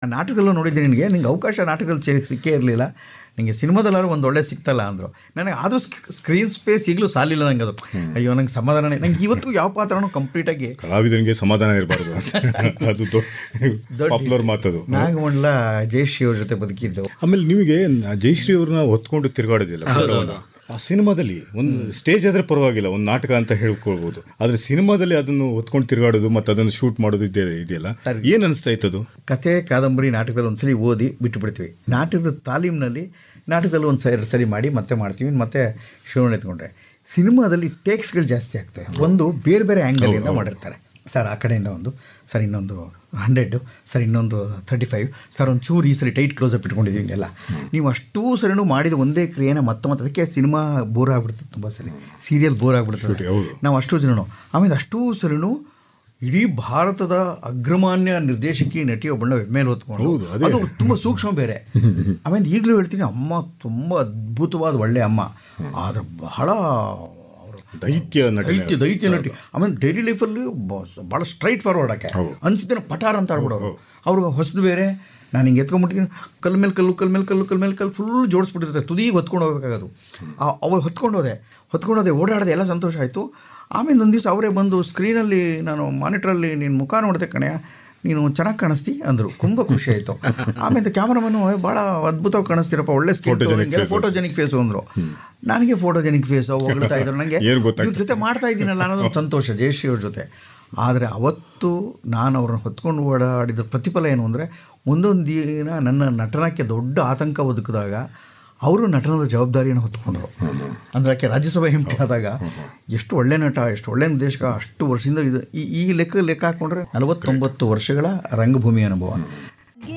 ಆ ನಾಟಕದಲ್ಲೂ ನೋಡಿದ್ದೆ ನಿನಗೆ ನಿಂಗೆ ಅವಕಾಶ ನಾಟಕದಲ್ಲಿ ಸೇ ಸಿಕ್ಕೇ ಇರಲಿಲ್ಲ ನಿಮಗೆ ಸಿನಿಮಾದಲ್ಲಾದ್ರೂ ಒಂದು ಒಳ್ಳೆ ಸಿಕ್ತಲ್ಲ ಅಂದರು ನನಗೆ ಆದರೂ ಸ್ಕ್ರೀನ್ ಸ್ಪೇಸ್ ಈಗಲೂ ಸಾಲಿಲ್ಲ ನಂಗೆ ಅದು ಅಯ್ಯೋ ನಂಗೆ ಸಮಾಧಾನ ನಂಗೆ ಇವತ್ತು ಯಾವ ಪಾತ್ರನೂ ಕಂಪ್ಲೀಟಾಗಿ ಕಲಾವಿದನಿಗೆ ಸಮಾಧಾನ ಇರಬಾರ್ದು ಅದು ಪಾಪ್ಯುಲರ್ ಮಾತದು ನಾಗಮಂಡಲ ಜಯಶ್ರೀ ಅವ್ರ ಜೊತೆ ಬದುಕಿದ್ದು ಆಮೇಲೆ ನಿಮಗೆ ಜಯಶ್ರೀ ಅವ್ರನ್ನ ಹೊತ್ಕೊಂಡು ತಿರುಗಾಡೋದಿಲ್ಲ ಪುತ್ರವನ್ನ. ಆ ಸಿನಿಮಾದಲ್ಲಿ ಒಂದು ಸ್ಟೇಜ್ ಆದ್ರೆ ಪರವಾಗಿಲ್ಲ ಒಂದು ನಾಟಕ ಅಂತ ಹೇಳ್ಕೊಳ್ಬೋದು ಆದ್ರೆ ಸಿನಿಮಾದಲ್ಲಿ ಅದನ್ನು ಹೊತ್ಕೊಂಡು ತಿರುಗಾಡೋದು ಮತ್ತೆ ಅದನ್ನು ಶೂಟ್ ಮಾಡೋದು ಇದೆ ಇದೆಯಲ್ಲ ಸರಿ. ಏನ್ ಅನಿಸ್ತಾ ಇತ್ತದು ಕತೆ ಕಾದಂಬರಿ ನಾಟಕದಲ್ಲಿ ಒಂದ್ಸಲಿ ಓದಿ ಬಿಟ್ಟು ಬಿಡ್ತೀವಿ ನಾಟಕದ ತಾಲೀಮ್ನಲ್ಲಿ ನಾಟಕದಲ್ಲಿ ಒಂದು ಸರಿ ಸರಿ ಮಾಡಿ ಮತ್ತೆ ಮಾಡ್ತೀವಿ ಮತ್ತೆ ಶಿವಣ್ಣ ಎತ್ಕೊಂಡ್ರೆ ಸಿನಿಮಾದಲ್ಲಿ ಟೇಕ್ಸ್ಗಳು ಜಾಸ್ತಿ ಆಗ್ತವೆ ಒಂದು ಬೇರೆ ಬೇರೆ ಆ್ಯಂಗಲಿಂದ ಮಾಡಿರ್ತಾರೆ ಸರ್ ಆ ಕಡೆಯಿಂದ ಒಂದು ಸರ್ ಇನ್ನೊಂದು ಹಂಡ್ರೆಡ್ಡು ಸರ್ ಇನ್ನೊಂದು ತರ್ಟಿ ಫೈವ್ ಸರ್ ಒಂದು ಚೂರು ಈ ಸರಿ ಟೈಟ್ ಕ್ಲೋಸಪ್ ಇಟ್ಕೊಂಡಿದ್ದೀವಿ ಹಿಂಗೆಲ್ಲ ನೀವು ಅಷ್ಟೂ ಸರಿನೂ ಮಾಡಿದ ಒಂದೇ ಕ್ರಿಯೆನ ಮತ್ತೆ ಮತ್ತೆ ಅದಕ್ಕೆ ಸಿನಿಮಾ ಬೋರ್ ಆಗ್ಬಿಡ್ತದೆ ತುಂಬ ಸರಿ ಸೀರಿಯಲ್ ಬೋರ್ ಆಗ್ಬಿಡ್ತದೆ ಹೌದು. ನಾವು ಅಷ್ಟು ಜನನು ಆಮೇಲೆ ಅಷ್ಟೂ ಸರಿನೂ ಇಡೀ ಭಾರತದ ಅಗ್ರಮಾನ್ಯ ನಿರ್ದೇಶಕಿ ನಟಿ ಒಬ್ಬಳನ್ನ ಮೇಲೆ ಹೊತ್ಕೊಂಡು ಹೌದು, ಅದೇ. ಅದು ತುಂಬ ಸೂಕ್ಷ್ಮ ಬೇರೆ ಆಮೇಲೆ ಈಗಲೂ ಹೇಳ್ತೀನಿ ಅಮ್ಮ ತುಂಬ ಅದ್ಭುತವಾದ ಒಳ್ಳೆ ಅಮ್ಮ ಆದ್ರೆ ಬಹಳ ಅವರು ದೈತ್ಯ ನಟನೆ ದೈತ್ಯ ದೈತ್ಯ ನಟಿ ಆಮೇಲೆ ಡೈಲಿ ಲೈಫಲ್ಲಿ ಭಾಳ ಸ್ಟ್ರೈಟ್ ಫಾರ್ವರ್ಡ್ ಆಕೆ ಅನ್ಸುತ್ತೆ ಪಟಾರ್ ಅಂತ ಆಡ್ಬಿಡೋರು ಅವ್ರಿಗೆ ಹೊಸದು ಬೇರೆ ನಾನು ಹಿಂಗೆ ಎತ್ಕೊಂಡ್ಬಿಟ್ಟಿದ್ದೀನಿ ಕಲ್ ಮೇಲೆ ಕಲ್ಲು ಕಲ್ ಮೇಲೆ ಕಲ್ಲು ಕಲ್ ಮೇಲೆ ಕಲ್ಲು ಫುಲ್ ಜೋಡಿಸ್ಬಿಟ್ಟಿರ್ತಾರೆ ತುದಿಗೆ ಹೊತ್ಕೊಂಡು ಹೋಗ್ಬೇಕಾಗೋದು ಅವಾಗ ಹೊತ್ಕೊಂಡು ಹೋದೆ ಹೊತ್ಕೊಂಡು ಹೋದೆ ಓಡಾಡಿದೆ ಎಲ್ಲ ಸಂತೋಷ ಆಯಿತು ಆಮೇಲೆ ಒಂದು ದಿವಸ ಅವರೇ ಬಂದು ಸ್ಕ್ರೀನಲ್ಲಿ ನಾನು ಮಾನಿಟ್ರಲ್ಲಿ ನಿನ್ನ ಮುಖ ನೋಡಿದೆ ಕಣೆ ನೀನು ಚೆನ್ನಾಗಿ ಕಾಣಿಸ್ತಿ ಅಂದರು ತುಂಬ ಖುಷಿ ಆಯಿತು ಆಮೇಲೆ ಕ್ಯಾಮ್ರಾಮನ್ನು ಭಾಳ ಅದ್ಭುತವಾಗಿ ಕಾಣಿಸ್ತೀರಪ್ಪ ಒಳ್ಳೆ Photogenic skin face. Photogenic face ಅಂದರು ನನಗೆ ಫೋಟೋಜೆನಿಕ್ ಫೇಸ್ ಹೊಗಳ್ತಾ ಇದ್ರು ನನಗೆ ಏನ್ ಗೊತ್ತಾಗ್ತದೆ? ಇವ್ರ ಜೊತೆ ಮಾಡ್ತಾ ಇದ್ದೀನಲ್ಲ ಅನ್ನೋದು ಸಂತೋಷ ಜಯಶ್ರೀ ಅವ್ರ ಜೊತೆ ಆದರೆ ಅವತ್ತು ನಾನು ಅವ್ರನ್ನ ಹೊತ್ಕೊಂಡು ಓಡಾಡಿದ ಪ್ರತಿಫಲ ಏನು ಅಂದರೆ ಒಂದೊಂದು ದಿನ ನನ್ನ ನಟನಕ್ಕೆ ದೊಡ್ಡ ಆತಂಕ ಬದುಕಿದಾಗ ಅವರು ನಟನದ ಜವಾಬ್ದಾರಿಯನ್ನು ಹೊತ್ಕೊಂಡ್ರು ಅಂದರೆ ಆಕೆ ರಾಜ್ಯಸಭಾ ಎಂ ಪಿ ಆದಾಗ ಎಷ್ಟು ಒಳ್ಳೆ ನಟ ಎಷ್ಟು ಒಳ್ಳೆ ನಿರ್ದೇಶಕ ಅಷ್ಟು ವರ್ಷದಿಂದ ಇದು ಈ ಈ ಲೆಕ್ಕ ಲೆಕ್ಕ ಹಾಕ್ಕೊಂಡ್ರೆ ನಲವತ್ತೊಂಬತ್ತು ವರ್ಷಗಳ ರಂಗಭೂಮಿ ಅನುಭವ